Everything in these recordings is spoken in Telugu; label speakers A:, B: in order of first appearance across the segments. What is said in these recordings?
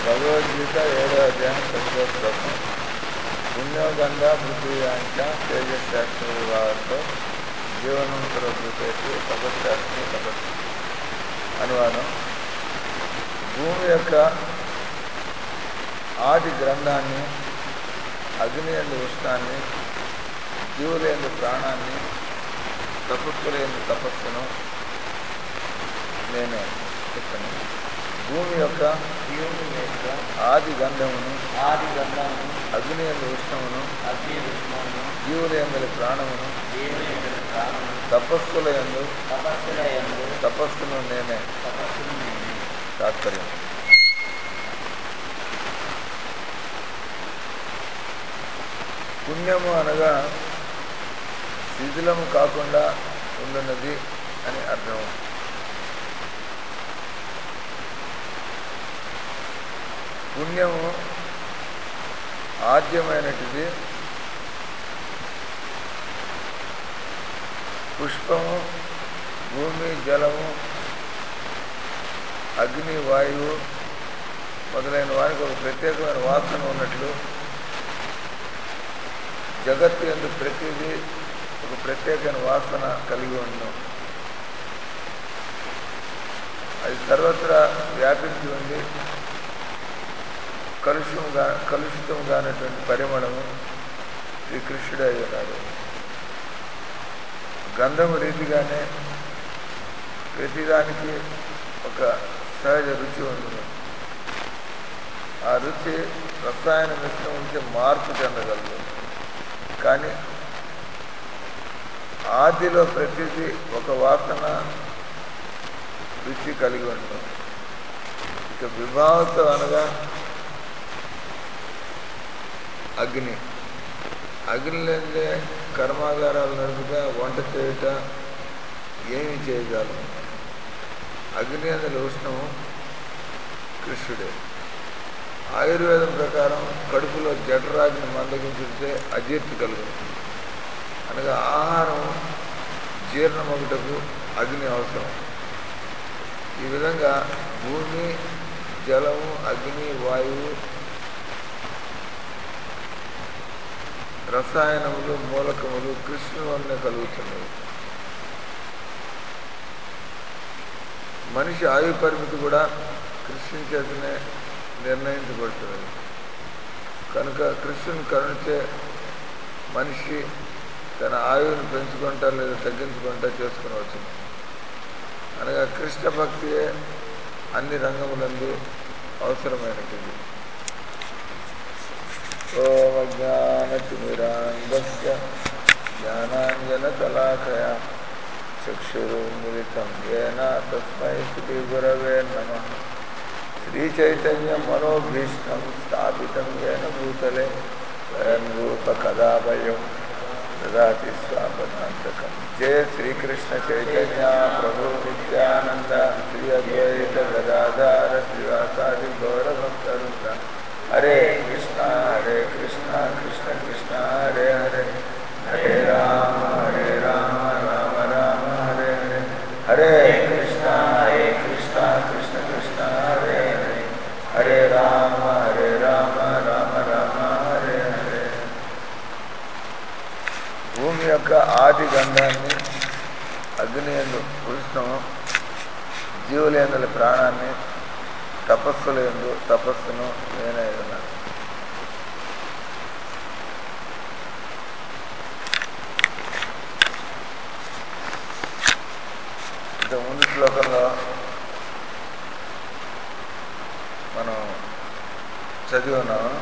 A: భగవద్గీత ఏడో అధ్యాయం తొమ్మిదో శ్లోకం పుణ్యోగంధ పృథ్వీయాంచ తేజశాస్త్ర వివాహంతో జీవనం భూతేసి తపశ్శాస్త్రి తపస్సు అనువాదం భూమి యొక్క ఆది గ్రంథాన్ని అగ్ని ఎందు ఉష్ణాన్ని జీవులేందు ప్రాణాన్ని తపస్సులేందు తపస్సును నేనే చెప్పను భూమి యొక్క
B: భూమి యొక్క
A: ఆది గంధమును
B: ఆది గంధమును
A: అగ్ని ఎందు ఉష్ణమును
B: అగ్ని విష్ణువును
A: జీవులేందు ప్రాణమును
B: దేవుని యొక్క ప్రాణమును
A: తపస్సుల ఎందు
B: తపస్సుల యందు
A: తపస్సును నేనే
B: తపస్సును నేనే
A: తాత్పర్యం పుణ్యము అనగా శిథిలము కాకుండా ఉండున్నది అని అర్థం పుణ్యము ఆద్యమైనటిది పుష్పము భూమి జలము అగ్ని వాయువు మొదలైన వారికి ఒక ప్రత్యేకమైన వాసన ఉన్నట్లు జగత్తు ఎందు ప్రతిదీ ఒక ప్రత్యేకమైన వాసన కలిగి ఉన్నాం అది సర్వత్రా వ్యాపించి ఉండి కలుషముగా కలుషితం కానటువంటి పరిమళము శ్రీకృష్ణుడే అయి ఉన్నాడు గంధము రీతిగానే ప్రతిదానికి ఒక సహజ రుచి ఉంటుంది ఆ రుచి రసాయన మిశ్రమంతో మార్పు చెందగలదు కానీ ఆదిలో ప్రతిదీ ఒక వాసన రుచి కలిగి ఉంటుంది ఇక విభావతో అనగా అగ్ని అగ్ని లేదే కర్మాగారాలు నడుపుగా వంట చేయుట ఏమి చేయగలం అగ్ని అందులో ఉష్ణము కృష్ణుడే ఆయుర్వేదం ప్రకారం కడుపులో జఠరాగ్ని మందగించితే అజీర్తి కలుగుతుంది అనగా ఆహారం జీర్ణమగుటకు అగ్ని అవసరం ఈ విధంగా భూమి జలము అగ్ని వాయువు రసాయనములు మూలకములు కృష్ణుని వల్లనే కలుగుతున్నవి మనిషి ఆయు పరిమితి కూడా కృష్ణుని చేతనే నిర్ణయించబడుతున్నది కనుక కృష్ణుని కరుణించే మనిషి తన ఆయువుని పెంచుకుంటా లేదా తగ్గించుకుంటా చేసుకునవచ్చు అనగా కృష్ణ భక్తియే అన్ని రంగములందు అవసరమైనటువంటి ఓమజ్ఞానతిమిరాంగస్య జ్ఞానాంజనశలాకయా చక్షురున్మిలితం ఏన తస్మై శ్రీగురవే నమ శ్రీచైతన్యమనోభీష్టం స్థాపితం ఏన భూతలే స్వయం రూప కదాభయం దదాతి స్వాపదాంతకం జయ శ్రీకృష్ణ చైతన్య ప్రభు నిత్యానంద శ్రీ అద్వైత గదాధార శ్రీవాసాది గౌరభక్తవృంద హరే కృష్ణ హరే కృష్ణ కృష్ణ కృష్ణ హరే హరే హరే రామ హరే రామ రామ రామ హరే హరే హరే కృష్ణ హరే కృష్ణ కృష్ణ కృష్ణ హరే హరే హరే రామ హరే రామ రామ రామ హరే హరే భూమి యొక్క ఆది గంధాన్ని అగ్ని ఎందు ఉష్ణం జీవులేందుల ప్రాణాన్ని తపస్సులందు తపస్సును నేనే ఉన్నాను ఇంత ముందు శ్లోకంలో మనం చదివి ఉన్నాము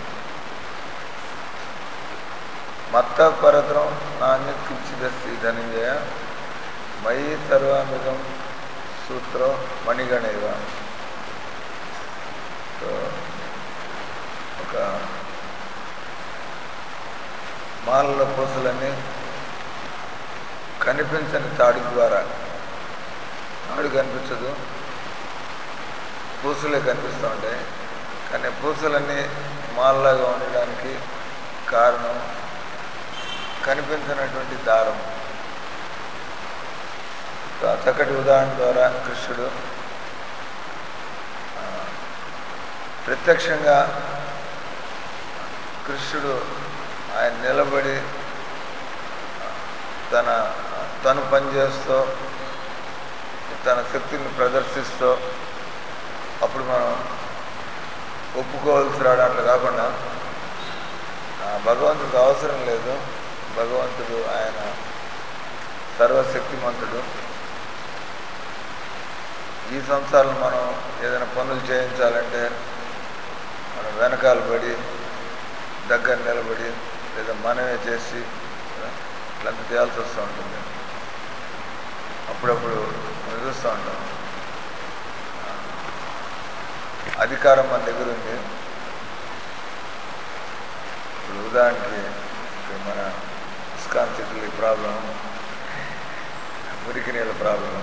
A: మత్త పరద్రం నాణ్య కించిదస్తి ధనంజయ మయి సర్వామిదం సూత్రం మణిగణైవ సో ఒక మాలలో పూసలన్నీ కనిపించని తాడు ద్వారా తాడు కనిపించదు పూసలే కనిపిస్తూ ఉంటాయి కానీ పూసలన్నీ మాలలాగా ఉండడానికి కారణం కనిపించినటువంటి దారం సో ఆ చక్కటి ఉదాహరణ ద్వారా కృష్ణుడు ఆ, ప్రత్యక్షంగా కృష్ణుడు ఆయన నిలబడి తన తను పనిచేస్తూ తన శక్తిని ప్రదర్శిస్తూ అప్పుడు మనం ఒప్పుకోవాల్సి రాడు అట్లా కాకుండా ఆ, భగవంతుడికి అవసరం లేదు భగవంతుడు ఆయన సర్వశక్తిమంతుడు ఈ సంవత్సరాలు మనం ఏదైనా పనులు చేయించాలంటే మనం వెనకాల పడి దగ్గర నిలబడి లేదా మనమే చేసి ఇట్లంతా చేయాల్సి వస్తూ ఉంటుంది అప్పుడప్పుడు మనం చూస్తూ ఉంటాం అధికారం మన దగ్గర ఉంది ఇప్పుడు ఉదాహరణకి ఇక్కడ మన ఇస్కాన్ సిటీలో ఈ ప్రాబ్లం మురికి నీళ్ళ ప్రాబ్లం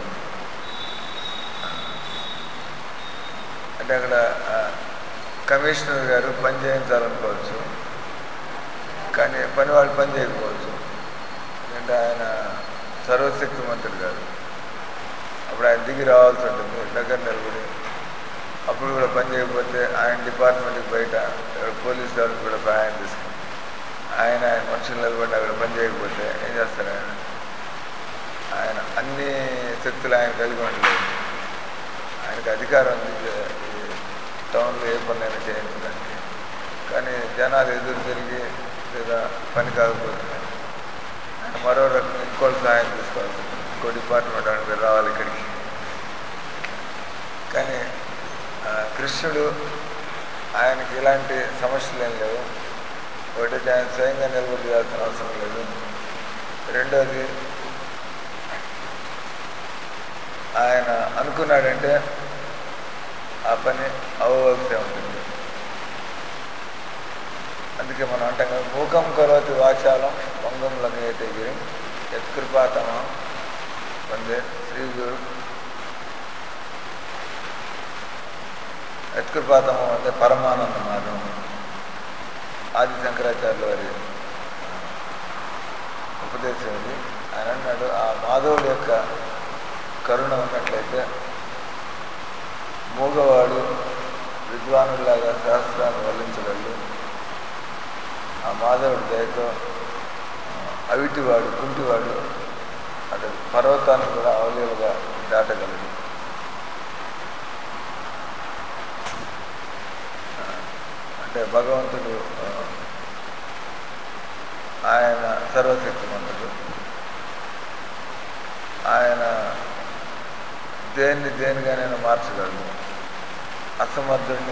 A: అంటే అక్కడ ఆ, కమిషనర్ గారు పని చేయించాలనుకోవచ్చు కానీ పని వాళ్ళు పని చేయకపోవచ్చు ఎందుకంటే ఆయన సర్వశక్తిమంతుడు కాదు అప్పుడు ఆయన దిగి రావాల్సి ఉంటుంది దగ్గర నిలబడి అప్పుడు కూడా పని చేయకపోతే ఆయన డిపార్ట్మెంట్కి బయట ఇక్కడ పోలీస్ వాళ్ళకి కూడా సహాయం తీసుకుని ఆయన ఆయన మనుషులు నిలబడి అక్కడ పని చేయకపోతే ఏం చేస్తారు ఆయన ఆయన అన్ని శక్తులు ఆయన కలిగి ఉండలేదు ఆయనకు అధికారం ఉంది ఈ టౌన్లో ఏ పనులైనా చేయించడానికి కానీ జనాలు ఎదురు తిరిగి లేదా పని కాకపోతే ఆయన మరో రకంగా ఇంకోటి సహాయం తీసుకోవాలి ఇంకో డిపార్ట్మెంట్ ఆయన మీరు రావాలి ఇక్కడికి కానీ ఆ, కృష్ణుడు ఆయనకి ఇలాంటి సమస్యలు ఏం లేవు ఒకటి ఆయన స్వయంగా నిలబడి చేయాల్సిన అవసరం లేదు రెండోది ఆయన అనుకున్నాడంటే ఆ పని అవ్వవలసే ఉంటుంది అందుకే మనం అంటాం కదా మూకం కరోతి వాచాలం పొంగం లంగేతే గిరి యత్కృపాతమ వందే శ్రీ గురు యత్కృపాతమ వందే పరమానంద మాధవం ఆది శంకరాచార్యుల వారి ఉపదేశం ఇది ఆయన అన్నాడు ఆ మాధవుడి యొక్క కరుణ ఉన్నట్లయితే మూగవాడు విద్వానులాగా శాస్త్రాన్ని వల్లించగలడు ఆ మాధవుడి దయతో ఆ, అవిటివాడు కుంటివాడు అతడు పర్వతాన్ని కూడా అవలీలుగా దాటగలడు ఆ, అంటే భగవంతుడు ఆ, ఆయన సర్వశక్తిమంతుడు ఆయన దేన్ని దేనిగానైనా మార్చగలడు అసమర్థుడిని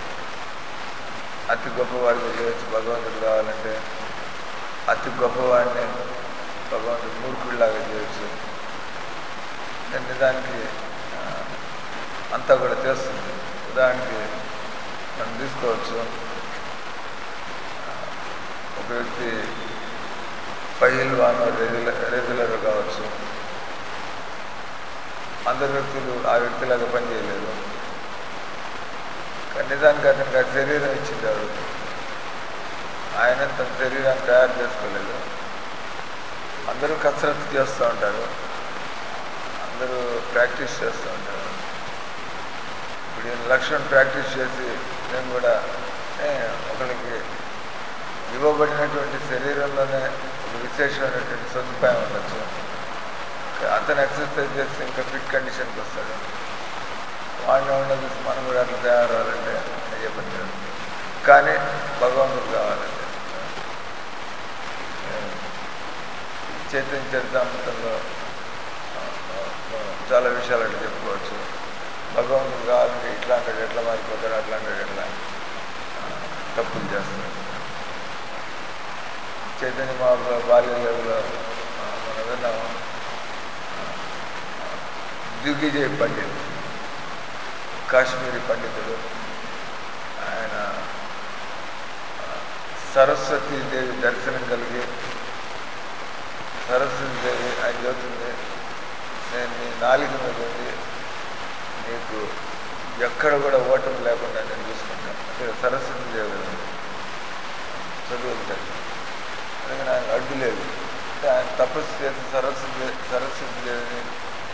A: అతి గొప్పవాడిగా చేయొచ్చు భగవంతుడు కావాలంటే అతి గొప్పవాడిని భగవంతుడు మూర్ఖుడిలాగా చేయొచ్చు కానీ నిజానికి ఆ, అంతా కూడా చేస్తుంది ఉదాహరణకి మనం తీసుకోవచ్చు ఆ, ఒక వ్యక్తి పహిల్వాన్ రెగ్యులర్ రెగ్యులర్ కావచ్చు అందరు వ్యక్తులు ఆ వ్యక్తిలాగా పనిచేయలేరు కానీ నిజానికి అతనికి ఆ శరీరం ఇచ్చింది ఎవరు ఆయన తన శరీరాన్ని తయారు చేసుకోలేదు అందరూ కసరత్తు చేస్తూ ఉంటారు అందరూ ప్రాక్టీస్ చేస్తూ ఉంటారు ఇప్పుడు ఈయన లక్ష్యం ప్రాక్టీస్ చేసి నేను కూడా ఏ, ఒకరికి ఇవ్వబడినటువంటి శరీరంలోనే ఒక విశేషమైనటువంటి సదుపాయం ఉండొచ్చు అతను ఎక్సర్సైజ్ చేస్తే ఇంకా ఫిట్ కండిషన్కి వస్తాడు వాడిని ఉన్న చూసి మనం కూడా అట్లా తయారవ్వాలంటే అయ్యే పని కాదు కానీ భగవంతుడు కావాలంటే చైతన్య చరితామృతంలో ఆ, ఆ, మనం చాలా విషయాలు అట్లా చెప్పుకోవచ్చు భగవంతుడు కావాలంటే ఇట్లా అంటాడు ఎట్లా మారిపోతాడు అట్లా అంటాడు ఎట్లా ఆ, తప్పులు చేస్తాడు చైతన్య మహాప్రభు బాల్యంలో ఆ, మనం విన్నాం దిగ్విజయ్ పండిత్ కాశ్మీరీ పండితుడు ఆయన ఆ, సరస్వతీదేవి దర్శనం కలిగి సరస్వతీదేవి ఆయన చెబుతుంది నేను నీ నాలుక మీద ఉంది నీకు ఎక్కడ కూడా ఓటమి లేకుండా నేను చూసుకుంటాను అంటే సరస్వతీదేవి కదా చదువులు తల్లి అందుకని ఆయన అడ్డు లేదు అంటే ఆయన తపస్సు చేసి సరస్వతి సరస్వతీదేవిని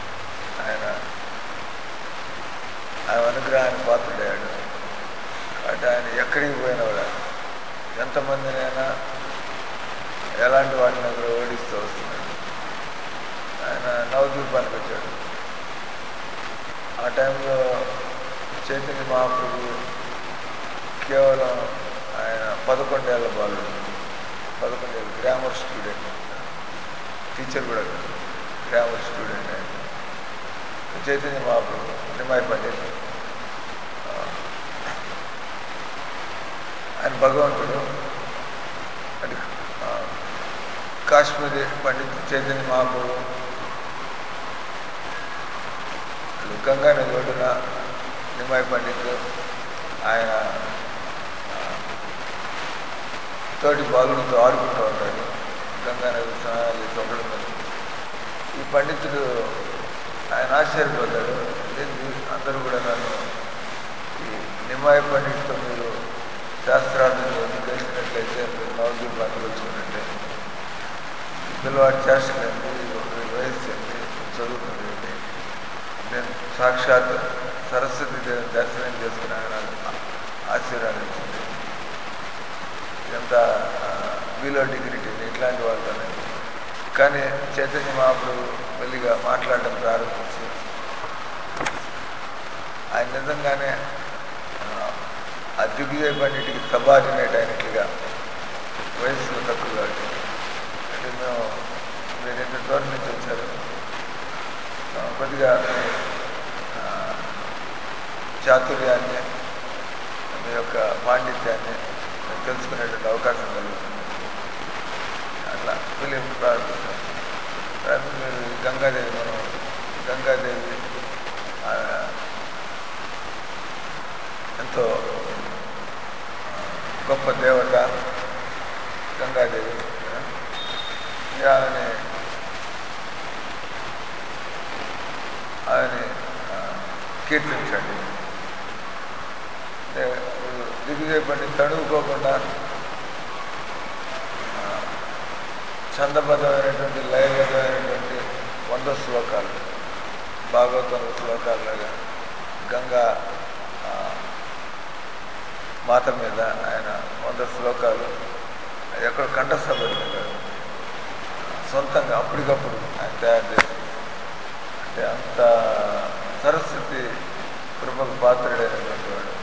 A: ఆయన ఆయన అనుగ్రహానికి పాత్రుడయ్యాడు కాబట్టి ఆయన ఎక్కడికి పోయినా కూడా ఎంతమందినైనా ఎలాంటి వాటిని కూడా ఓడిస్తూ వస్తున్నాడు ఆయన నవద్వీపానికి వచ్చాడు ఆ టైంలో చైతన్య మహాప్రభు కేవలం ఆయన పదకొండేళ్ల బాలుడు పదకొండేళ్ళ గ్రామర్ స్టూడెంట్ టీచర్ కూడా కాదు గ్రామర్ స్టూడెంట్ ఆయన చైతన్య మహాప్రభు నిమాయి పండిత్ ఆ, ఆయన భగవంతుడు అది ఆ, కాశ్మీరీ పండిత్ చైతన్య మహాప్రభు వాళ్ళు గంగా నది ఒడ్డున నిమాయి పండిత్ ఆయన ఆ, తోటి బాలుడితో ఆడుకుంటూ ఉంటాడు గంగా నది స్నానాలు చేసి ఒకడు మీద ఈ పండితుడు ఆయన ఆశ్చర్యపోతాడు ఏంది అందరూ కూడా నన్ను ఈ నిమాయి పండితుతో మీరు శాస్త్రార్థం చేసి తెలిసినట్లయితే మీరు నవద్వీపానికి వచ్చుకున్నట్టే ఈ పిల్లవాడు చేష్టలేంది వీడి వయస్సు ఏంది చదువుతుంది ఏంటి నేను సాక్షాత్ సరస్వతి దేవిని దర్శనం చేసుకున్నాను నాకు ఆశీర్వాదించింది ఎంత వీలో డిగ్నిటీని ఇట్లాంటి వాళ్ళతోనే కానీ చైతన్య మహాప్రభు మెల్లిగా మాట్లాడడం ప్రారంభించి ఆయన నిజంగానే ఆ, ఆ దిగ్విజయ పండిటికి సబార్డినేట్ అయినట్లుగా వయసులో తక్కువ కాబట్టి అంటే మేము మీరు ఇంత దూరం నుంచి వచ్చారు ఆ, కొద్దిగా మీ ఆ, చాతుర్యాన్ని మీ యొక్క పాండిత్యాన్ని మేము తెలుసుకునేటువంటి అవకాశం కలుగుతుంది అట్లా ఫిలిం ప్రారంభిస్తాం ప్రారంభించి మీరు ఈ గంగాదేవి మనం గంగాదేవి ఆ, ఎంతో ఆ, గొప్ప దేవత గంగాదేవి ఆ, మీరు ఆమెని ఆమెని ఆ, కీర్తించండి అంటే మీరు దిగ్విజయ పని తడువుకోకుండా ఆ, ఛందబద్ధమైనటువంటి లయబద్ధమైనటువంటి వంద శ్లోకాలు భాగవతం శ్లోకాల్లాగా గంగా ఆ, మాత మీద ఆయన వంద శ్లోకాలు ఎక్కడ కంఠస్థపడింది కాదు సొంతంగా అప్పటికప్పుడు ఆయన తయారు చేసి అంటే అంత సరస్వతి కృపకు పాత్రుడైనటువంటి వాడు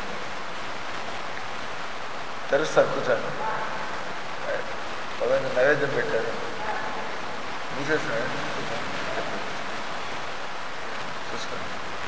A: తెరుస్తారు కూర్చోండి అవన్నీ నైవేద్యం పెట్టారు మూసేసిన చూసుకోండి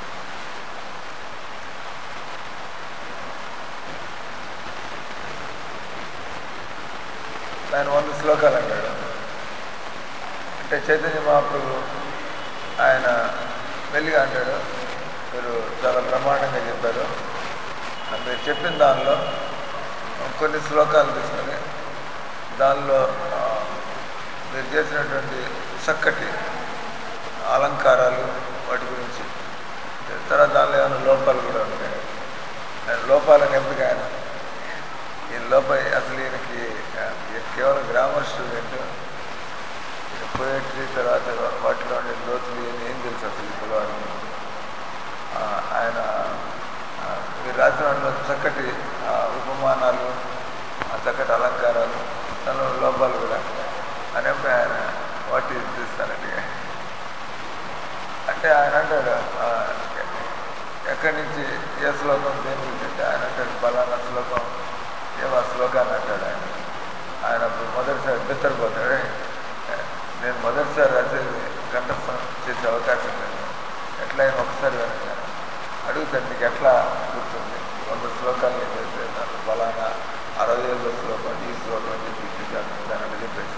A: ఆయన వంద శ్లోకాలు అన్నాడు అంటే చైతన్య మహాప్రభు ఆయన మెల్లిగా అంటాడు మీరు చాలా బ్రహ్మాండంగా చెప్పారు ఆ మీరు చెప్పిన దానిలో కొన్ని శ్లోకాలు తీసుకొని దానిలో ఆ, మీరు చేసినటువంటి చక్కటి అలంకారాలు వాటి గురించి తర్వాత దానిలో ఏమైనా లోపాలు కూడా ఉంటాయి ఆయన లోపాలను ఎంపిక ఆయన ఈ లోప అసలు ఈయనకి ఆ, ఈయన కేవలం గ్రామర్ స్టూడెంట్ పోయట్రీ తర్వాత వాటిలో ఉండే లోతులు ఇవన్నీ ఏం తెలుసు అసలు ఈ పిల్లవాడికి ఆ, ఆయన ఆ, మీరు రాసిన వాటిలో చక్కటి ఆ, ఉపమానాలు ఆ చక్కటి అలంకారాలు దానిలో లోపాలు కూడా అనేప్పుడు ఆయన వాటి తీస్తానట్టుగా అంటే ఆయన అంటాడు ఆ, ఎక్కడి నుంచి ఏ శ్లోకం దేని గురించి అంటే ఆయన అంటాడు ఫలానా శ్లోకం ఏమో ఆ శ్లోకాన్ని అంటాడు ఆయన ఆయన అప్పుడు మొదటిసారి బిత్తరపోతాడు నేను మొదటిసారి రాసేది కంఠస్థం చేసే అవకాశం లేదు ఎట్లయినా ఒకసారి వినగాను అడుగుతాను నీకు ఎట్లా గుర్తుంది వంద శ్లోకాలు నేను చేస్తే దాంట్లో ఫలానా అరవై ఏళ్ళ శ్లోకం ఈ శ్లోకం అని చెప్పి ఇచ్చేసాను దాని అంటే చెప్పేసి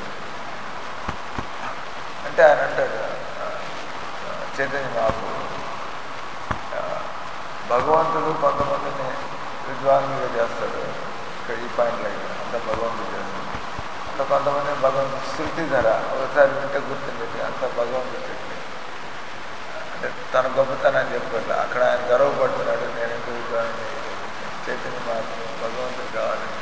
A: అంటే ఆయన అంటాడు ఆ, ఆ, చైతన్య మహాప్రభు ఆ, భగవంతుడు కొంతమందిని విద్వాంసులుగా చేస్తాడు ఇక్కడ ఈ పాయింట్లో ఇక్కడ అంత భగవంతుడు చేస్తాడు అంత కొంతమంది భగవంతుడు శృతి ధర ఒకసారి వింటే గుర్తుండేది అంత భగవంతుడు శక్తి అంటే తన గొప్పతనాన్ని చెప్పుకోవట్లే అక్కడ ఆయన గర్వపడుతున్నాడు నేను ఎంత విద్వాన్ని చైతన్య మహాత్మ భగవంతుడు కావాలని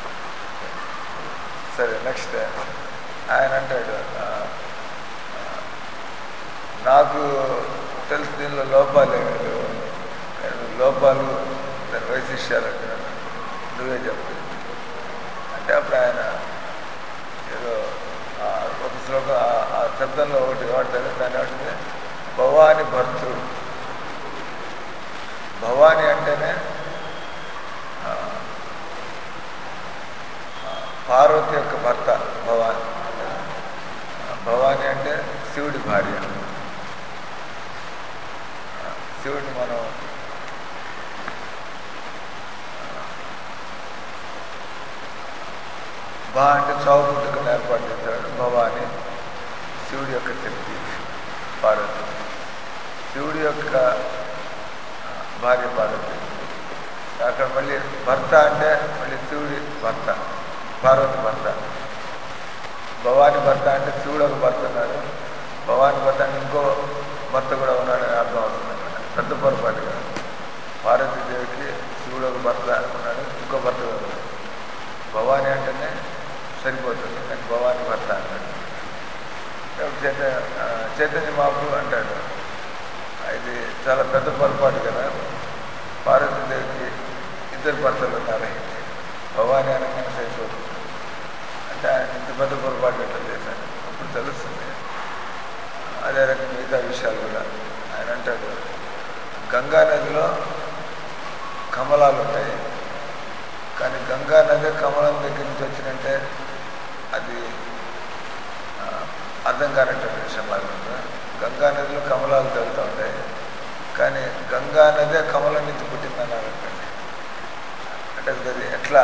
A: సరే నెక్స్ట్ ఆయన అంటాడు ఆ, ఆ, నాకు తెలుసు దీనిలో లోపాలు ఏమీ లేవు కానీ మీరు లోపాలు దాని వైశిష్యాలు అంటున్నాను నువ్వే చెప్పు అంటే అప్పుడు ఆయన ఏదో ఆ ఒక శ్లోకం ఆ- ఆ శబ్దంలో ఒకటి వాడతారు దాన్ని ఏమంటుంది భవాని భర్తృ భవాని అంటేనే ఆ, ఆ, పార్వతి యొక్క భర్త భవాని ఆ, భవాని అంటే శివుడి భార్య ఆ, శివుడిని మనం బా అంటే చావు పుట్టుకను ఏర్పాటు చేశాడు భవాని శివుడి యొక్క శక్తి పార్వతి శివుడి యొక్క ఆ, భార్య పార్వతి అక్కడ మళ్ళీ భర్త అంటే మళ్ళీ శివుడి భర్త పార్వతి భర్త భవాని భర్త అంటే శివుడు ఒక భర్త ఉన్నాడు భవాని భర్త అంటే ఇంకో భర్త కూడా ఉన్నాడని అర్థం అవుతుంది అన్నమాట. పెద్ద పొరపాటు కాదు పార్వతీదేవికి శివుడు ఒక భర్త ఉన్నాడు ఇంకో భర్త కూడా ఉన్నాడు భవాని అంటేనే సరిపోతుంది కానీ భవాని భర్త అంటాడు కాబట్టి చైత ఆ, చైతన్య మహాప్రభు అంటాడు ఇది చాలా పెద్ద పొరపాటు కదా పార్వతీదేవికి ఇద్దరు భర్తలు ఉన్నారు భవాని అనగానే సరిపోతుంది అంటే ఆయన ఇంత పెద్ద పొరపాటు ఎట్లా చేశాడు అప్పుడు తెలుస్తుంది అదే రకంగా మిగతా విషయాలు కూడా ఆయన అంటాడు గంగా నదిలో కమలాలు ఉంటాయి కానీ గంగా నది కమలం దగ్గర నుంచి వచ్చినంటే అది ఆ, అర్థం కానటువంటి విషయం లాగా ఉంది. గంగా నదిలో కమలాలు తగులుతూ ఉంటాయి కానీ గంగా నదే కమలం నుంచి పుట్టిందన్నారు అనుకోండి అంటే అది ఎట్లా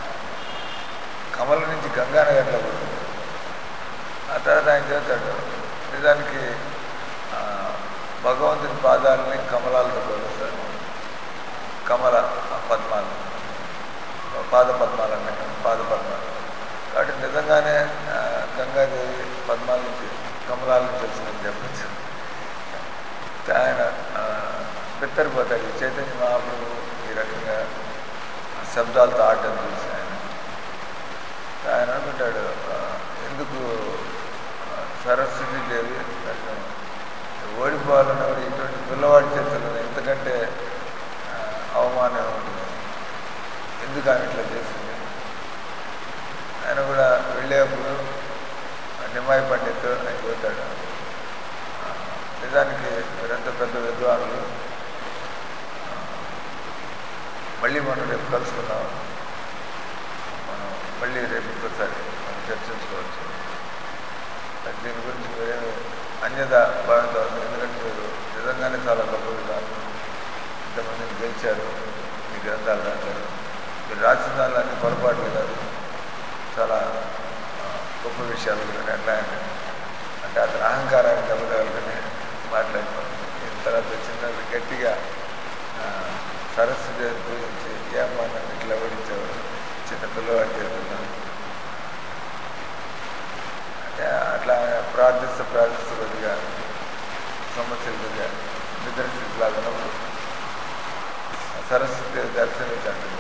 A: కమలం నుంచి గంగా నది ఎట్లా పుట్టింది ఆ తర్వాత ఆయన చెబుతాడు నిజానికి ఆ, భగవంతుని పాదాలని కమలాలతో పోలుస్తారు కమల పద్మాలు పాద పద్మాలు అన్నట్టు పాద పద్మాలు కాబట్టి నిజంగానే ఆ, గంగాదేవి పద్మాల నుంచి కమలాల నుంచి వచ్చిందని చెప్పచ్చు ఆయన ఆ, బిత్తరపోతాడు ఈ చైతన్య మహాప్రభు ఈ రకంగా శబ్దాలతో ఆడటం చూసి ఆయన ఆయన అనుకుంటాడు ఆ, ఎందుకు ఆ, సరస్వతి దేవి నన్ను ఓడిపోవాలన్నప్పుడు ఇటువంటి పిల్లవాడి చేతుల్లో ఎందుకంటే ఆ, అవమానం ఉంటుంది ఎందుకు ఆమె ఇట్లా చేసింది ఆయన కూడా వెళ్ళేప్పుడు నిమ్మాయి పండిత్ ఆయన చెబుతాడు ఆ, నిజానికి మీరంత పెద్ద విద్వానులు ఆ, మళ్ళీ మనం రేపు కలుసుకుందాం మనం మళ్ళీ రేపు ఇంకోసారి మనం చర్చించుకోవచ్చు దీని గురించి మీరేమి అన్యత భావించవద్దు ఎందుకంటే మీరు నిజంగానే చాలా గొప్ప విధానం ఇంతమందిని గెలిచారు మీ గ్రంథాలు రాశారు మీరు రాసిన దానిలో అన్ని పొరపాట్లు కాదు చాలా ఆ, గొప్ప విషయాలు కూడా అట్లా ఆయన అంటే అతని అహంకారాన్ని దెబ్బతగలుగుని మాట్లాడుకోండి దీని తర్వాత చిన్నది గట్టిగా ఆ, సరస్వతి పూజించి ఏమ్మా నన్ను ఇట్లా ఓడించావు చిన్న పిల్లవాడి చేతుల్లో అంటే అట్లా ఆయన ప్రార్థిస్తూ ప్రార్థిస్తూ కొద్దిగా సమస్యలు కొద్దిగా నిద్ర స్థితిలాగా ఉన్నప్పుడు సరస్వతి దర్శనించండి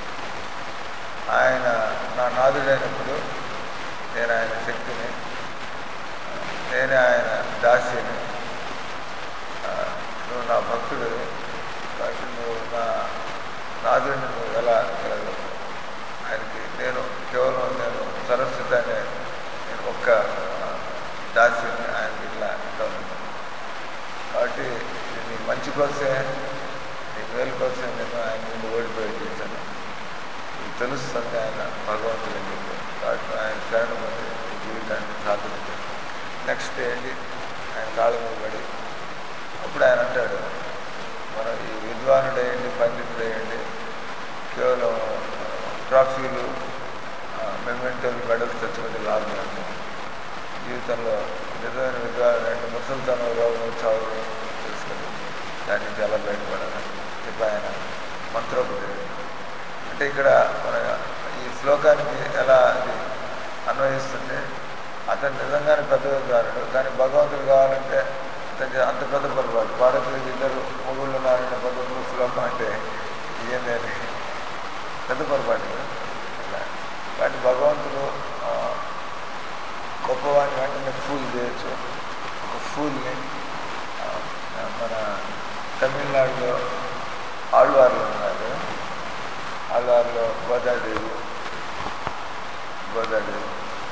A: ఆయన నా నాదుడైనప్పుడు నేను ఆయన శక్తిని నేనే ఆయన దాసిని ఆ, నువ్వు నా భక్తుడివి కాబట్టి నువ్వు నా నాదుడిని నువ్వు ఎలా కలగలవు ఆయనకి నేను కేవలం నేను సరస్వతి అనే నేను ఒక్క ఆ, దాసిని ఆయనకి ఇట్లా అంటూ ఉంటాను కాబట్టి ఇది నీ మంచి కోసమే నీ మేలు కోసమే నేను ఆయన ముందు ఓడిపోయి చేశాను నీకు తెలుస్తుంది ఆయన భగవంతుడు అని చెప్పి కాబట్టి ఆయన శరణ పొంది నీ జీవితాన్ని సాధన చేస్తాను నెక్స్ట్ ఏంటి ఆయన కాళ్ళ మీద పడి అప్పుడు ఆయన అంటాడు మనం ఈ విద్వానుడేయండి పండితుడేయండి కేవలం ట్రాఫీలు మెమెంటోలు మెడల్స్ తెచ్చుకుంటే లాభం లేదు జీవితంలో నిజమైన విద్వాను అంటే ముసలితనం రోగం చావు తెలుసుకొని దాని నుంచి ఎలా బయటపడాలి చెప్పి ఆయన మంత్రోపదేశం అంటే ఇక్కడ మన ఈ శ్లోకానికి ఎలా అది అన్వయిస్తుంది అతను నిజంగానే పెద్ద విద్వానుడు కానీ భగవంతుడు కావాలంటే అతనికి అంత పెద్ద పొరపాటు పార్వతీకి ఇద్దరు మొగుళ్ళు ఉన్నారనే పద్ధతిలో శ్లోకం అంటే ఏంది అని పెద్ద పొరపాటు కదా అట్లా కానీ భగవంతుడు ఆ, గొప్పవాడిని వెంటనే ఫూల్ చేయొచ్చు ఒక ఫూల్ని ఆ, మన తమిళనాడులో ఆళ్వార్లు ఉన్నారు ఆళ్ళ అల్వార్లో గోదాదేవి గోదాదేవి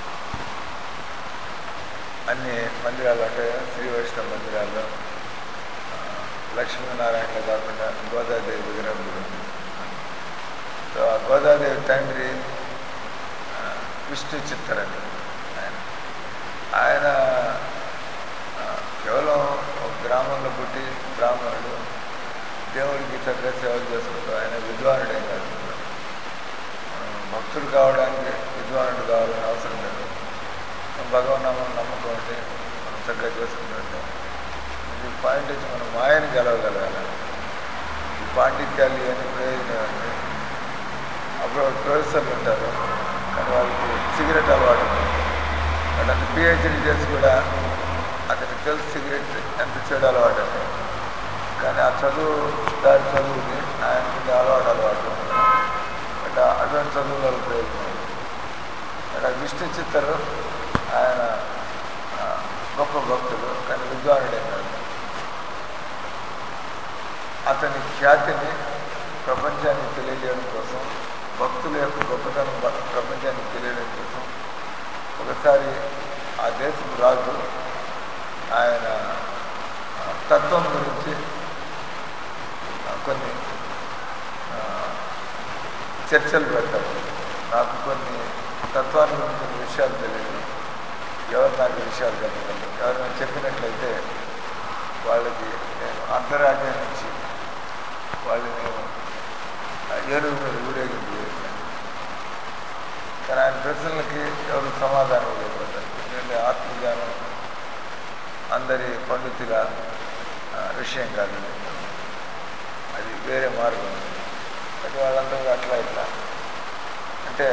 A: అన్ని మందిరాలు అంటే శ్రీ వైష్ణవ మందిరాల్లో ఆ, లక్ష్మీనారాయణలో కాకుండా గోదాదేవి విగ్రహం కూడా ఉంది సో ఆ గోదాదేవి తండ్రి ఆ, విష్ణు చిత్తరని ఆయన ఆయన ఆ, కేవలం ఒక గ్రామంలో పుట్టి బ్రాహ్మణుడు దేవుడికి చక్కగా సేవలు చేసుకుంటూ ఆయన విద్వానుడే కాదు ఆ, భక్తుడు కావడానికి విద్వానుడు కావాలని అవసరం లేదు భగవన్నామం నమ్మకం ఉంటే మనం చక్కగా చేసుకుంటుంటే ఇది పాయింట్ వచ్చి మనం మాయని గెలవగలగాలి ఈ పాండిత్యాలు ఇవన్నీ ప్రయోజనం అంటే అప్పుడు ప్రొఫెసర్లు ఉంటారు కానీ వాళ్ళకి సిగరెట్ అలవాటు ఉంటుంది వాడు అంత పిహెచ్డీ చేసి కూడా అతనికి తెలుసు సిగరెట్ ఎంత చెడు అలవాటు అని కానీ ఆ చదువు దాని చదువుని ఆయన ఉండే అలవాటు అలవాటు బట్ అటువంటి చదువు వల్ల ప్రయోజనం ఉంది. బట్ ఆ విష్ణు చిత్తరు ఆయన ఆ, గొప్ప భక్తుడు కానీ విద్వానుడే కాదు అతని ఖ్యాతిని ప్రపంచానికి తెలియజేయడం కోసం భక్తుల యొక్క గొప్పతనం బ- ప్రపంచానికి తెలియడం కోసం ఒకసారి ఆ దేశపు రాజు ఆయన ఆ, తత్వం గురించి ఆ, కొన్ని ఆ, చర్చలు పెడతాడు నాకు కొన్ని తత్వాన్ని గురించి కొన్ని విషయాలు తెలియదు ఎవరు నాకు ఈ విషయాలు చెప్పగలరు ఎవరైనా చెప్పినట్లయితే వాళ్ళకి నేను అంతరాజ్యాన్ని ఇచ్చి వాళ్ళు నేను ఆ ఏనుగు మీద ఊరేగింపు చేశాను కానీ ఆయన ప్రశ్నలకి ఎవరు సమాధానం ఇవ్వకపోతారు ఎందుకంటే ఆత్మజ్ఞానం అందరి పండితుల ఆ, విషయం కాదు ఇది. అది వేరే మార్గం ఉంది అది వాళ్ళందరూ కూడా అట్లా ఇట్లా అంటే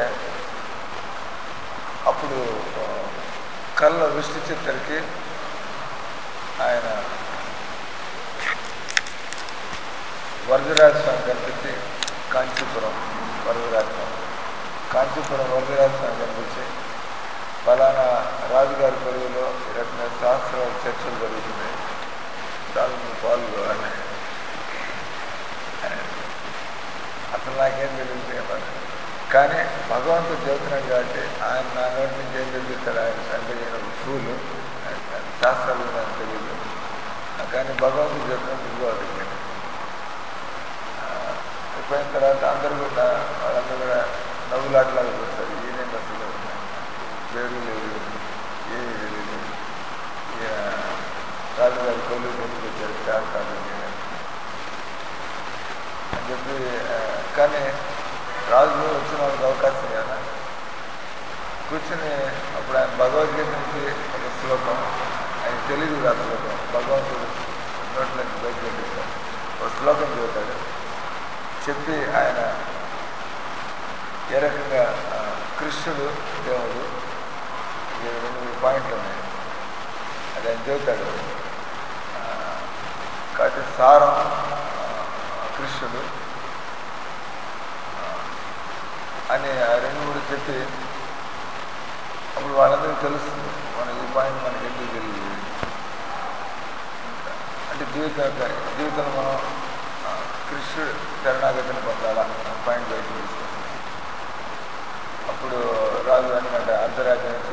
A: అప్పుడు ఆ, కళ్ళ విష్ణు చిత్తరికి ఆయన వరదరాజ స్వామి కనిపించి కాంచీపురం వరదరాజ స్వామి కాంచీపురం వరదరాజ స్వామి కనిపించి ఫలానా రాజుగారి కొలువులో ఈ రకంగా సహస్రాల చర్చలు జరుగుతున్నాయి చాలా నువ్వు పాల్గొవాలి అసలు నాకేం తెలియదు అన్నాడు కానీ భగవంతుడు చెబుతున్నాడు కాబట్టి ఆయన నా నోటి నుంచి ఏం చదివిస్తాడు ఆయన అంటే నేను ఒక ఫూలు ఆయన శాస్త్రాలు నాకు తెలియదు కానీ భగవంతుడు చెప్పినట్టు ఇవ్వు అక్కడికి పోయిన తర్వాత అందరూ కూడా వాళ్ళందరూ కూడా నవ్వులాటలాగా చూస్తారు ఈయన అసలు పేరు లేదు ఏమీ తెలియదు ఈయన రాజుగారి కొలు ఎందుకు వచ్చారు శాస్త్రాలు అని చెప్పి ఆ, కానీ రాజు వచ్చిన వాళ్ళకి అవకాశం కదా కూర్చుని అప్పుడు ఆయన భగవద్గీత నుంచి ఒక శ్లోకం ఆయన తెలియదు ఆ శ్లోకం భగవంతుడు నోట్ల నుంచి బయట పెట్టిస్తాడు ఒక శ్లోకం చెబుతాడు చెప్పి ఆయన ఏ రకంగా ఆ, కృష్ణుడు దేవుడు ఈ రెండు మూడు పాయింట్లు ఉన్నాయి అది ఆయన చెబుతాడు ఆ, కాబట్టి సారం ఆ, కృష్ణుడు ఆ, అని ఆ రెండు మూడు చెప్పి అప్పుడు వాళ్ళందరికీ తెలుస్తుంది మన ఈ పాయింట్ మనకి ఎందుకు తెలియదు అంటే జీవితం యొక్క జీవితంలో మనం ఆ, కృష్ణుడు శరణాగతిని పొందాలా ఆ పాయింట్ బయటకు తీసుకొస్తాం అప్పుడు రాజు అన్నమాట అర్ధరాజ్యం నుంచి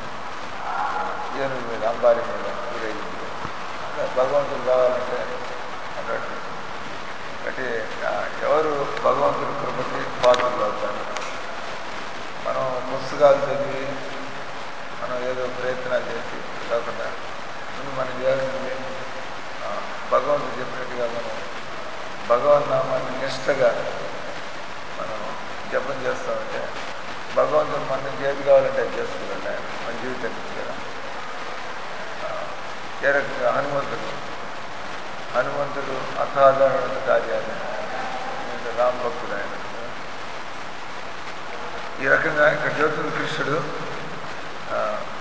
A: ఏనుగు మీద అంబారి మీద ఊరేగింపు అంటే భగవంతుడు కావాలంటే అన్నట్టు అంటే ఆ, ఎవరు భగవంతుడి కృపకి పాత్రలు అవుతారు మనం పుస్తకాలు చదివి మనం ఏదో ప్రయత్నాలు చేసి కాకుండా ముందు మనం చేయాల్సింది ఆ, భగవంతుడు చెప్పినట్టుగా మనం భగవన్ నామాన్ని నిష్టగా మనం జపం చేస్తామంటే భగవంతుడు మన నుంచి ఏది కావాలంటే అది చేస్తున్నాడు ఆయన మన జీవితం నుంచి కదా ఆ, ఏ రకంగా హనుమంతుడు హనుమంతుడు అసాధారణమైన కార్యాలు ఎందుకంటే రామ్ భక్తుడు ఆయన ఈ రకంగా ఇక్కడ జ్యోతుల కృష్ణుడు ఆ,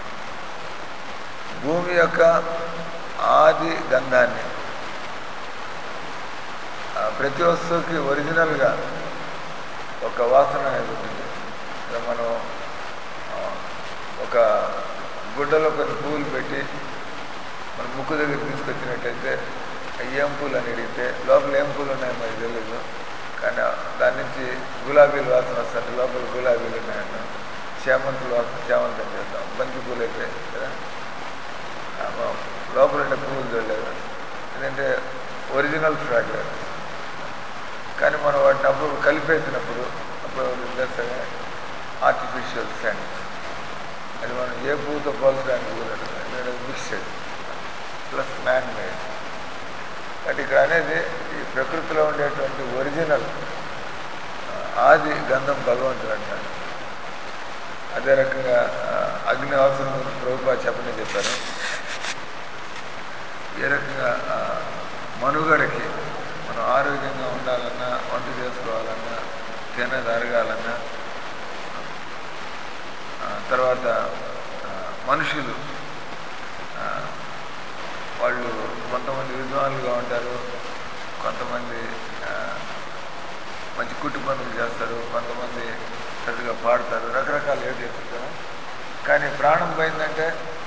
A: భూమి యొక్క ఆది గంధాన్ని ఆ, ప్రతి వస్తువుకి ఒరిజినల్గా ఒక వాసన అనేది ఉంటుంది ఇక్కడ మనం ఆ, ఒక గుడ్డలో కొన్ని పువ్వులు పెట్టి మన ముక్కు దగ్గర తీసుకొచ్చినట్టయితే "అవి ఏం పూలు అని అడిగితే లోపల ఏం పూలు ఉన్నాయో మనకు తెలియదు కానీ దాని నుంచి గులాబీలు వాసన వస్తుంటే లోపల గులాబీలు ఉన్నాయంట చేమంతులు వాసన చేమంతం చేద్దాం బంతి పూలు అయితే కదా ఆ, మా- లోపల ఉండే పువ్వులు చూడలేదు ఎందుకంటే ఒరిజినల్ ఫ్రాగ్రెన్స్ కానీ మనం వాటిని అప్పుడు కలిపేసినప్పుడు అప్పుడు చేస్తానే ఆర్టిఫిషియల్ సెంట్ అది మనం ఏ పువ్వుతో పోల్చడానికి కుదరదు ఎందుకంటే మిక్స్డ్ ప్లస్ మ్యాన్ మేడ్ కాబట్టి ఇక్కడ అనేది ఈ ప్రకృతిలో ఉండేటువంటి ఒరిజినల్ ఆ, ఆది గంధం భగవంతుడు అంటాడు అదే రకంగా ఆ, అగ్ని అవసరం గురించి ప్రభుపా చెప్పని చెప్పారు ఏ రకంగా ఆ, మనుగడకి మనం ఆరోగ్యంగా ఉండాలన్నా వంట చేసుకోవాలన్నా తినది అరగాలన్నా ఆ, తర్వాత ఆ, మనుషులు ఆ, వాళ్ళు కొంతమంది విద్వాంసులుగా ఉంటారు కొంతమంది ఆ, మంచి కుట్టు పనులు చేస్తారు కొంతమంది పెద్దగా పాడతారు రకరకాలు ఏం చేస్తారు కదా కానీ ప్రాణం పోయిందంటే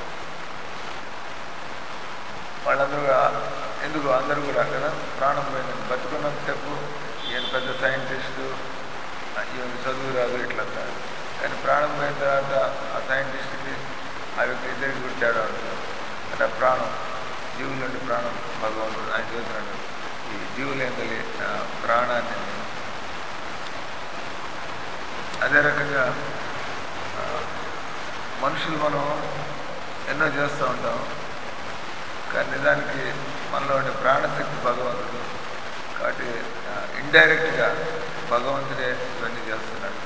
A: వాళ్ళందరూ ఆ- ఎందుకు అందరూ కూడా కదా ప్రాణం పోయిందంటే బతుకున్నంతసేపు ఈయన పెద్ద సైంటిస్టు ఈయన చదువు రాదు ఇట్లా అంటారు కానీ ప్రాణం పోయిన తర్వాత ఆ సైంటిస్ట్కి ఆ వ్యక్తి ఇద్దరికి కూడా తేడా ఉంటుంది అంటే ఆ ప్రాణం జీవుల నుండి ప్రాణం భగవంతుడు ఆయన చూస్తున్నాడు ఈ జీవులేందలి ఆ, ప్రాణాన్ని అదే రకంగా ఆ, మనుషులు మనం ఎన్నో చేస్తూ ఉంటాం కానీ నిజానికి మనలో ఉండే ప్రాణశక్తి భగవంతుడు కాబట్టి ఇండైరెక్ట్గా భగవంతుడే ఇవన్నీ చేస్తున్నాడు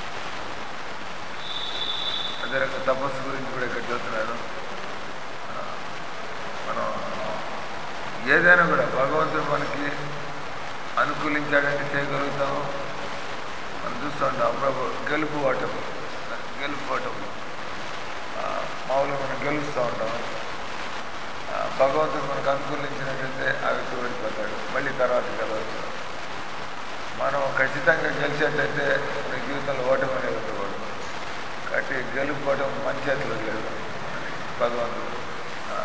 A: అదే రకంగా తపస్సు గురించి కూడా ఇక్కడ చూస్తున్నారు ఆ, మనం ఏదైనా కూడా భగవంతుడు మనకి అనుకూలించాడంటే చేయగలుగుతాము మనం చూస్తూ ఉంటాం ప్రభు గెలుపు ఓటమి గెలుపు ఓటములు ఆ, మామూలుగా మనం గెలుస్తూ ఉంటాం ఆ, భగవంతుడు మనకు అనుకూలించినట్టయితే ఆ వ్యక్తి ఓడిపోతాడు మళ్ళీ తర్వాత గెలవచ్చు మనం ఖచ్చితంగా గెలిచేటైతే మన జీవితంలో ఓటమి అనేది ఉండకూడదు కాబట్టి గెలుపుకోవడం మన చేతిలో లేదు భగవంతుడు ఆ.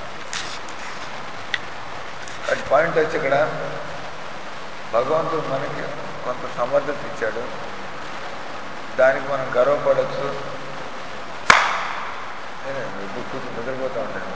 A: కాబట్టి పాయింట్ వచ్చి ఇక్కడ భగవంతుడు మనకి కొంత సమర్థత ఇచ్చాడు దానికి మనం గర్వపడవచ్చు నేనే ఎప్పుడు కూర్చొని నిద్రపోతూ ఉంటాను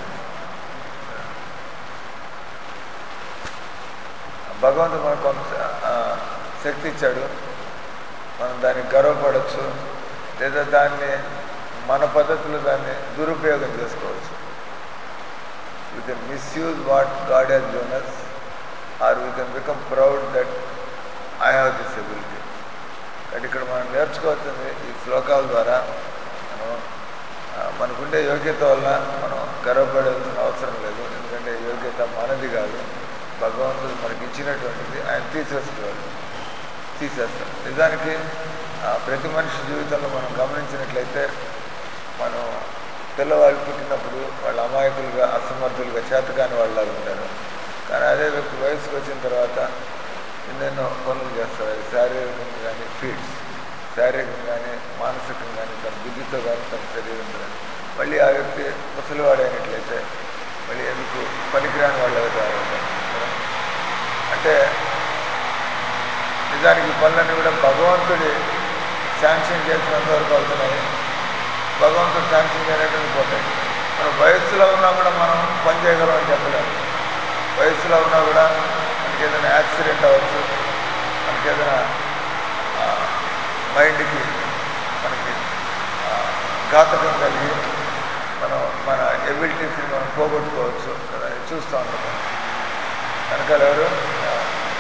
A: భగవంతుడు మనకు కొంత ఆ, శక్తి ఇచ్చాడు మనం దానికి గర్వపడవచ్చు లేదా దాన్ని మన పద్ధతిలో దాన్ని దురుపయోగం చేసుకోవచ్చు we can misuse what God has given us are we can become proud that I have this ability కాబట్టి ఇక్కడ మనం నేర్చుకోవాల్సింది ఈ శ్లోకాల ద్వారా మనం ఆ, మనకుండే యోగ్యత వల్ల మనం గర్వపడాల్సిన అవసరం లేదు ఎందుకంటే యోగ్యత మనది కాదు భగవంతుడు మనకి ఇచ్చినటువంటిది ఆయన తీసేసుకోవాలి తీసేస్తాడు నిజానికి ఆ, ప్రతి మనిషి జీవితంలో మనం గమనించినట్లయితే మనం పిల్లవాళ్ళు పుట్టినప్పుడు వాళ్ళ అమాయకులుగా అసమర్థులుగా చేతకాని వాళ్ళలాగా ఉంటారు కానీ అదే వ్యక్తి వయసుకు వచ్చిన తర్వాత ఎన్నెన్నో పనులు చేస్తారు అది శారీరకంగా కానీ ఫీడ్స్ శారీరకంగా కానీ మానసికంగా కానీ తన బుద్ధితో కానీ తన శరీరంతో కానీ మళ్ళీ ఆ వ్యక్తి ముసలివాడైనట్లయితే మళ్ళీ ఎందుకు పనికిరాని వాళ్ళగా తయారవుతారు కదా? అంటే నిజానికి ఈ పనులన్నీ కూడా భగవంతుడి శాంక్షన్ చేసినంత వరకు అవుతున్నాయి భగవంతుడు శాంక్షన్ చేయనట్టు పోతాయి మన వయస్సులో ఉన్నా కూడా మనం పని చేయగలం అని చెప్పలేము వయస్సులో ఉన్నా కూడా మనకి ఏదైనా యాక్సిడెంట్ అవ్వచ్చు మనకి ఏదైనా ఆ, మైండ్కి మనకి ఆ, ఘాతకం కలిగి మనం మన ఎబిలిటీస్ని మనం పోగొట్టుకోవచ్చు కదా ఇది చూస్తూ ఉంటాం వెనకాల ఎవరు ఆ,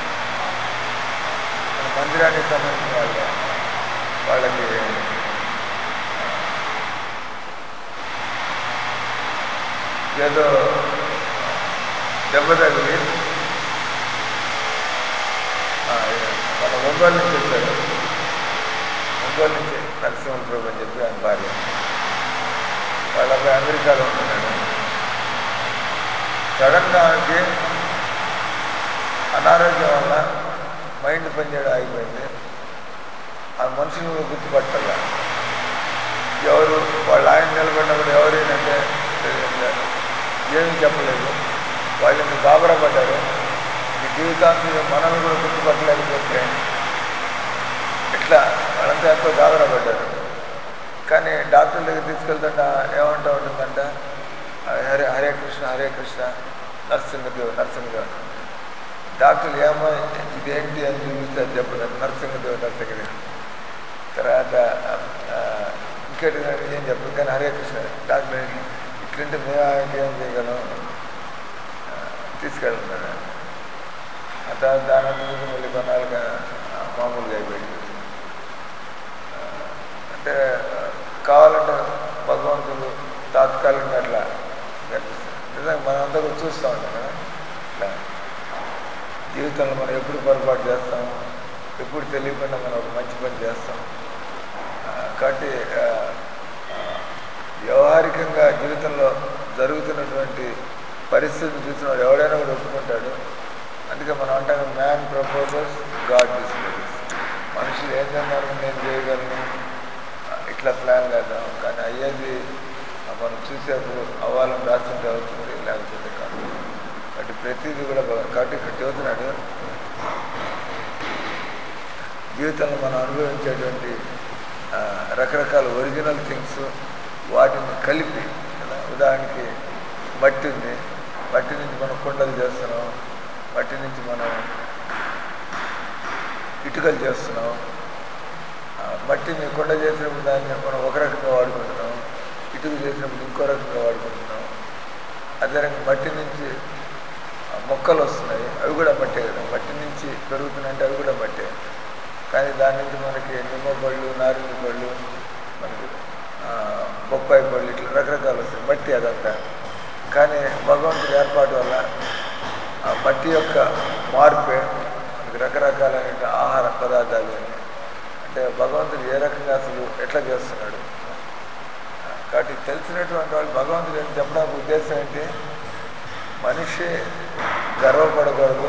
A: మన మందిరానికి సంబంధించిన వాళ్ళే వాళ్ళకి ఏదో దెబ్బ తగిలి ఆ, ఈయన మన ఒంగోలు నుంచి వచ్చాడు ఒంగోలు నుంచి నరసింహ ప్రభు అని చెప్పి ఆయన భార్య వాళ్ళ అబ్బాయి అమెరికాలో ఉంటున్నాడు సడన్గా ఆమెకి అనారోగ్యం వల్ల మైండ్ పనిచేయడం ఆగిపోయింది ఆ మనుషులు గుర్తుపట్టాల ఎవరు వాళ్ళ ఆయన నిలబడినప్పుడు ఎవరైనంటే తెలియదు ఏమీ చెప్పలేదు వాళ్ళని గాబరా పడ్డారు ఈ జీవితాంతం మనల్ని కూడా గుర్తుపట్టలేకపోతే ఎట్లా ఆయనంతా ఎంతో గాబరా పడ్డాడు కానీ డాక్టర్ దగ్గర తీసుకెళ్తుంటే ఏమంటా ఉంటుందంట ఆ, హరే హరే కృష్ణ హరే కృష్ణ నరసింహదేవ్ నరసింహదేవ్ డాక్టర్ ఏమో ఇదేంటి అని చూపిస్తే అది చెప్పదు నరసింహదేవ్ నరసింహదేవ్ తర్వాత ఆ, ఇంకోటి ఏం చెప్పదు కానీ హరే కృష్ణ డాక్టర్ ఏంటి? ఇట్లుంటే మేము ఆయనకి ఏం చేయగలం ఆ, తీసుకెళ్తున్నాడు ఆ తర్వాత దాని నుంచి మళ్ళీ కొన్నాళ్ళుగా ఆ, మామూలుగా అయిపోయింది ఆ, అంటే ఆ, కావాలంటే భగవంతుడు తాత్కాలికంగా అట్లా కనిపిస్తుంది నిజంగా మనంతా కూడా చూస్తూ ఉంటాం కదా ఇట్లా జీవితంలో మనం ఎప్పుడు పొరపాటు చేస్తాం ఎప్పుడు తెలియకుండా మనం ఒక మంచి పని చేస్తాం ఆ, కాబట్టి ఆ, ఆ, వ్యవహారికంగా జీవితంలో జరుగుతున్నటువంటి పరిస్థితిని చూసిన వాడు ఎవడైనా కూడా ఒప్పుకుంటాడు అందుకే మనం అంటాం మ్యాన్ ప్రపోజల్స్ గాడ్ డిస్పోజల్స్ మనుషులు ఏం చేద్దాం నేను చేయగలను ఆ, ఇట్లా ప్లాన్ చేద్దాం కానీ అయ్యేది ఆ, మనం చూసేప్పుడు అవ్వాలని రాస్తుంటే అవుతుంది లేకపోతే కాదు కాబట్టి ప్రతిదీ కూడా భగ- కాబట్టి ఇక్కడ చెబుతున్నాడు జీవితంలో మనం అనుభవించేటువంటి ఆ, రకరకాల ఒరిజినల్ థింగ్స్ వాటిని కలిపి కదా ఉదాహరణకి మట్టి ఉంది మట్టి నుంచి మనం కుండలు చేస్తున్నాం మట్టి నుంచి మనం ఇటుకలు చేస్తున్నాం ఆ, మట్టిని కొండ చేసినప్పుడు దాన్ని మనం ఒక రకంగా వాడుకుంటున్నాం ఇటుక చేసినప్పుడు ఇంకో రకంగా వాడుకుంటున్నాం అదే రకంగా మట్టి నుంచి ఆ, మొక్కలు వస్తున్నాయి అవి కూడా మట్టే కదా మట్టి నుంచి పెరుగుతున్నాయంటే అవి కూడా మట్టే కానీ దాని నుంచి మనకి నిమ్మ పళ్ళు నారింజ పళ్ళు మనకి ఆ, బొప్పాయి పళ్ళు ఇట్లా రకరకాలు వస్తాయి మట్టి అదంతా కానీ భగవంతుడి ఏర్పాటు వల్ల ఆ మట్టి యొక్క మార్పే మనకి రకరకాలైన ఆహార పదార్థాలు అంటే భగవంతుడు ఏ రకంగా అసలు ఎట్లా చేస్తున్నాడు కాబట్టి తెలిసినటువంటి వాళ్ళు భగవంతుడు ఏం చెప్పడానికి ఉద్దేశం ఏంటి మనిషి గర్వపడకూడదు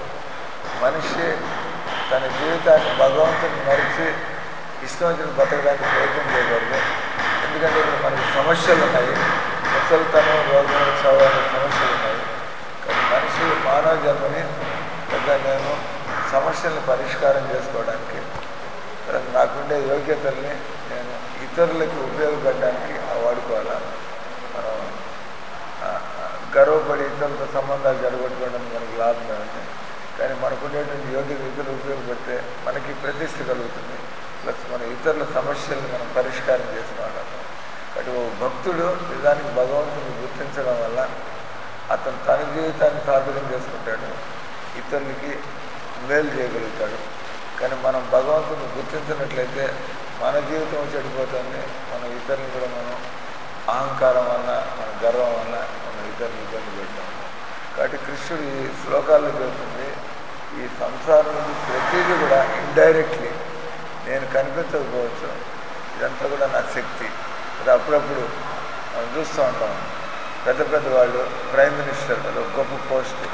A: మనిషి తన జీవితాన్ని భగవంతుని మరిచి ఇష్టం వచ్చిన బతకడానికి ప్రయత్నం చేయకూడదు ఎందుకంటే ఇప్పుడు మనకి సమస్యలు ఉన్నాయి ముసలితనం రోగం చావు అనే సమస్యలు ఉన్నాయి కానీ మనిషి మానవ జన్మని పెద్ద నేను సమస్యల్ని పరిష్కారం చేసుకోవడానికి తర్వాత నాకుండే యోగ్యతల్ని నేను ఇతరులకి ఉపయోగపడడానికి ఆ వాడుకోవాలా మనం ఆ, ఆ, గర్వపడి ఇతరులతో సంబంధాలు జరగొట్టుకోవడం మనకి లాభం ఉంది కానీ మనకు ఉండేటువంటి యోగ్యత ఇతరులు ఉపయోగపడితే మనకి ప్రతిష్ట కలుగుతుంది ప్లస్ మన ఇతరుల సమస్యల్ని మనం పరిష్కారం చేసిన వాళ్ళం కాబట్టి ఓ భక్తుడు నిజానికి భగవంతుని గుర్తించడం వల్ల అతను తన జీవితాన్ని సార్థకం చేసుకుంటాడు ఇతరులకి మేలు చేయగలుగుతాడు కానీ మనం భగవంతుని గుర్తించినట్లయితే మన జీవితం చెడిపోతుంది మనం ఇతరులను కూడా మనం అహంకారం వల్ల మన గర్వం వల్ల మనం ఇతరులు ఇబ్బంది పెడతాం కాబట్టి కృష్ణుడు ఈ శ్లోకాల్లో చెబుతుంది ఈ సంసారం నుంచి ప్రతిదీ కూడా ఇండైరెక్ట్లీ నేను కనిపించకపోవచ్చు ఇదంతా కూడా నా శక్తి అది అప్పుడప్పుడు మనం చూస్తూ ఉంటాం పెద్ద పెద్ద వాళ్ళు ప్రైమ్ మినిస్టర్ అది ఒక గొప్ప పోస్ట్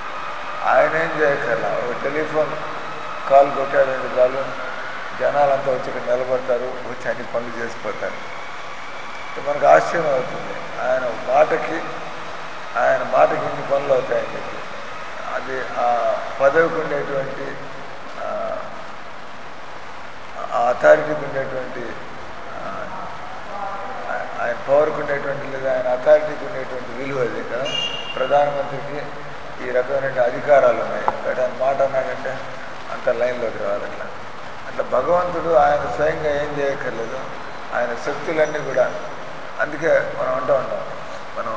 A: ఆయన ఏం చేయక్కర్లా ఒక టెలిఫోన్ కాల్ కొట్టాడంటే చాలు జనాలంతా వచ్చి ఇక్కడ నిలబడతారు వచ్చి అన్ని పనులు చేసిపోతారు అంటే మనకు ఆశ్చర్యం అవుతుంది ఆయన మాటకి ఆయన మాటకి ఇన్ని పనులు అవుతాయని చెప్పి అది ఆ పదవికి ఉండేటువంటి ఆ, ఆ అథారిటీకి ఉండేటువంటి ఆ, ఆ- ఆయన పవర్కి ఉండేటువంటి లేదా ఆయన అథారిటీకి ఉండేటువంటి విలువ అది కదా ప్రధానమంత్రికి ఈ రకమైన అధికారాలు ఉన్నాయి కాబట్టి ఆయన మాట అన్నాడంటే అంత లైన్లోకి రావాలి అట్లా అట్లా భగవంతుడు ఆయన స్వయంగా ఏం చేయక్కర్లేదు ఆయన శక్తులన్నీ కూడా అందుకే మనం అంటూ ఉంటాం మనం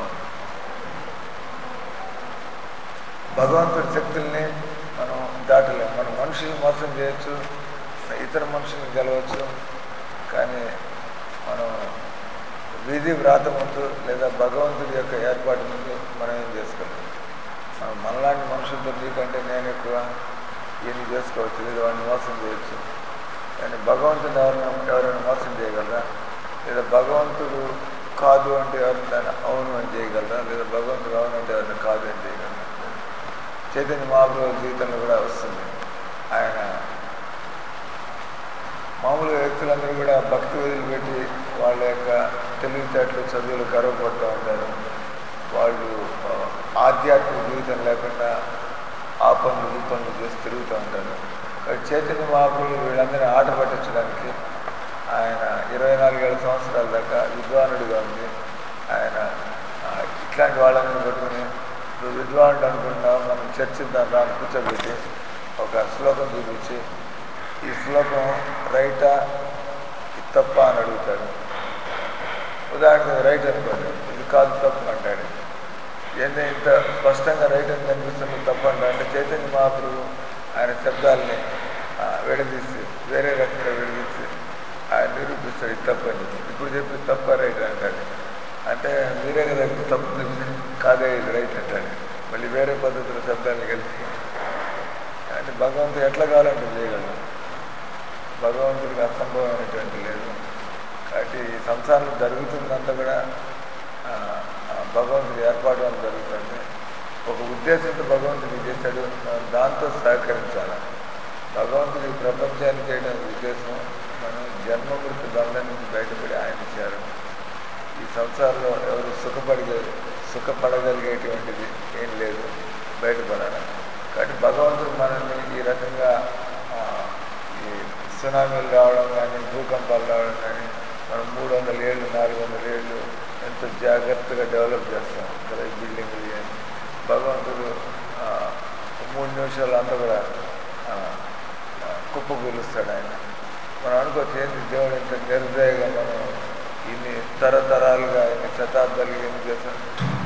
A: భగవంతుడి శక్తుల్ని మనం దాటలేము మనం మనుషుల్ని మోసం చేయొచ్చు ఇతర మనుషుల్ని గెలవచ్చు కానీ మనం విధి వ్రాత ముందు లేదా భగవంతుడి యొక్క ఏర్పాటు ముందు మనం ఏం చేసుకోలేము మనం మనలాంటి మనుషులతో నీకంటే నేను ఎక్కువ ఇవన్నీ చేసుకోవచ్చు లేదా వాడిని మోసం చేయొచ్చు కానీ భగవంతుడు ఎవరైనా ఎవరైనా మోసం చేయగలరా లేదా భగవంతుడు కాదు అంటే ఎవరైనా దాన్ని అవును అని చేయగలరా లేదా భగవంతుడు అవును అంటే ఎవరైనా కాదు అని చేయగలరా చైతన్య మహాప్రభు జీవితంలో కూడా వస్తుంది ఆయన మామూలుగా వ్యక్తులందరూ కూడా భక్తి వదిలిపెట్టి వాళ్ళ యొక్క తెలివితేటలు చదువులు గర్వపడుతూ ఉంటారు వాళ్ళు ఆ, ఆధ్యాత్మిక జీవితం లేకుండా ఆ పనులు ఈ పనులు చేసి తిరుగుతూ ఉంటారు కానీ చైతన్య మహాప్రభులు వీళ్ళందరినీ ఆట పట్టించడానికి ఇరవై నాలుగేళ్ళ సంవత్సరాల దాకా విద్వానుడిగా ఉంది ఆయన ఆ, ఇట్లాంటి వాళ్ళని పట్టుకుని నువ్వు విద్వానుడు అనుకుంటున్నావు మనం చర్చిద్దాం రా అని కూర్చోబెట్టి ఒక శ్లోకం చూపించి ఈ శ్లోకం రైటా ఇది తప్ప అని అడుగుతాడు ఉదాహరణకు రైట్ అనుకోండి ఇది కాదు తప్పు అంటాడు ఏంది ఇంత స్పష్టంగా రైట్ అని కనిపిస్తుంది తప్పు అంటా అంటే చైతన్య మహాప్రభు ఆయన శబ్దాలని ఆ, విడదీసి వేరే రకంగా విడదీసి ఆయన నిరూపిస్తాడు ఇది తప్పు అని ఇప్పుడు చెప్పి తప్ప రైట్ అంటాడు అంటే మీరే కదా ఇప్పుడు తప్పు చెప్పింది కాదే ఇది రైట్ అంటాడు మళ్ళీ వేరే పద్ధతిలో శబ్దాన్ని కలిపి అంటే భగవంతుడు ఎట్లా కావాలంటే చేయగలడు భగవంతుడికి అసంభవమైనటువంటి లేదు కాబట్టి ఈ సంసారంలో జరుగుతుందంతా కూడా ఆ, ఆ భగవంతుడి ఏర్పాటు వల్ల జరుగుతుంది ఒక ఉద్దేశంతో భగవంతుడు చేశాడు మనం దాంతో సహకరించాలి భగవంతుడి ఈ ప్రపంచాన్ని చేయడానికి ఉద్దేశం మనం జన్మ మృతి బంధం నుంచి బయటపడి ఆయన చేరడం ఈ సంసారంలో ఎవరు సుఖపడగ సుఖపడగలిగేటువంటిది ఏం లేదు బయటపడాలి కాబట్టి భగవంతుడు మనల్ని ఈ రకంగా ఆ, ఈ సునామీలు రావడం కానీ భూకంపాలు రావడం కానీ మనం మూడు వందల ఏళ్ళు నాలుగు వందల ఏళ్ళు ఎంతో జాగ్రత్తగా డెవలప్ చేస్తాం కదా ఈ బిల్డింగ్లు కానీ భగవంతుడు ఆ, మూడు నిమిషాలు అంతా కూడా ఆ, ఆ, కుప్ప కూలుస్తాడు ఆయన మనం అనుకోవచ్చు ఏంటి దేవుడు ఇంత నిర్దయగా మనం ఇన్ని తరతరాలుగా ఇన్ని శతాబ్దాలుగా ఎన్ని చేస్తాం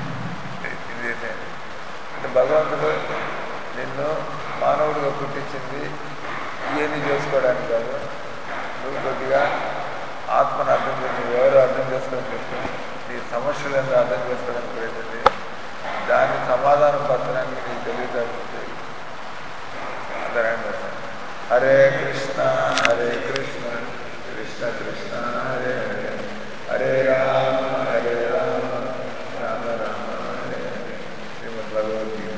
A: ఇది అంటే భగవంతుడు నిన్ను మానవుడిగా పుట్టించింది ఇవన్నీ చేసుకోవడానికి కాదు నువ్వు కొద్దిగా ఆత్మను అర్థం చేసి నువ్వు ఎవరు అర్థం చేసుకోవడం లేదు నీ సమస్యలు ఏందో అర్థం చేసుకోవడానికి ప్రయత్నం చేయి. దాన్ని సమాధానం పరచడానికి నీకు తెలియదు అందరూ హరే కృష్ణ హరే కృష్ణ కృష్ణ కృష్ణ హరే హరే హరే రామ హరే రామ రామ రామ హరే హరే శ్రీమద్ భగవద్గీత